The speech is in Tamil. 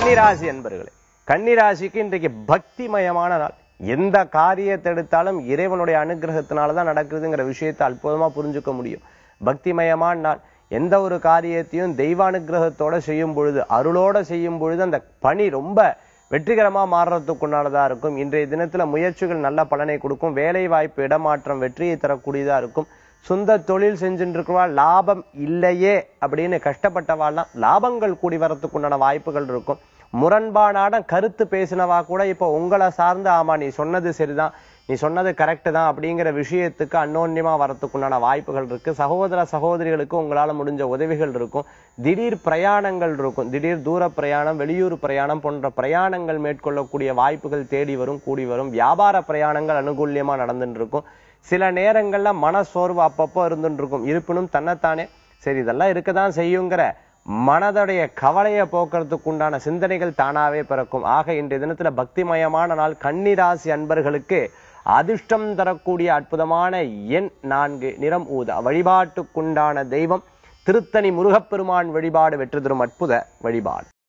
கன்னிராசி என்பர்களே கன்னிராசிக்கு இன்றைக்கு பக்திமயமான நாள் எந்த காரியத்தை எடுத்தாலும் இறைவனுடைய அனுகிரகத்தினால தான் நடக்குதுங்கிற விஷயத்தை அற்புதமா புரிஞ்சுக்க முடியும் பக்திமயமான நாள் எந்த ஒரு காரியத்தையும் தெய்வ அனுகிரகத்தோட செய்யும் பொழுது அருளோட செய்யும் பொழுது அந்த பணி ரொம்ப வெற்றிகரமா மாறுறதுக்குண்டானதா இருக்கும் இன்றைய தினத்துல முயற்சிகள் நல்ல பலனை கொடுக்கும் வேலை வாய்ப்பு இடமாற்றம் வெற்றியை தரக்கூடியதா இருக்கும் சொந்த தொழில் செஞ்சுட்டு இருக்கிறவா லாபம் இல்லையே அப்படின்னு கஷ்டப்பட்டவாள்லாம் லாபங்கள் கூடி வரத்துக்குண்டான வாய்ப்புகள் இருக்கும் முரண்பாடான கருத்து பேசினவா கூட இப்போ உங்களை சார்ந்து ஆமா நீ சொன்னது சரிதான் நீ சொன்னது கரெக்ட் தான் அப்படிங்கிற விஷயத்துக்கு அன்னோன்யமா வரத்துக்குண்டான வாய்ப்புகள் இருக்கு சகோதர சகோதரிகளுக்கு உங்களால முடிஞ்ச உதவிகள் இருக்கும் திடீர் பிரயாணங்கள் இருக்கும் திடீர் தூர பிரயாணம் வெளியூர் பிரயாணம் போன்ற பிரயாணங்கள் மேற்கொள்ளக்கூடிய வாய்ப்புகள் தேடி வரும் கூடி வரும் வியாபார பிரயாணங்கள் அனுகூல்யமா நடந்துட்டு இருக்கும் சில நேரங்கள்ல மனசோர்வு அப்பப்போ இருந்துட்டு இருக்கும் இருப்பினும் தன்னைத்தானே சரி இதெல்லாம் இருக்கதான் செய்யுங்கிற மனதுடைய கவலையை போக்குறதுக்கு உண்டான சிந்தனைகள் தானாவே பிறக்கும் ஆக இன்றைய தினத்துல பக்திமயமான நாள் கன்னிராசி அன்பர்களுக்கு அதிர்ஷ்டம் தரக்கூடிய அற்புதமான எண் நான்கு நிறம் ஊதா வழிபாட்டுக்குண்டான தெய்வம் திருத்தணி முருகப்பெருமான் வழிபாடு வெற்றி தரும் அற்புத வழிபாடு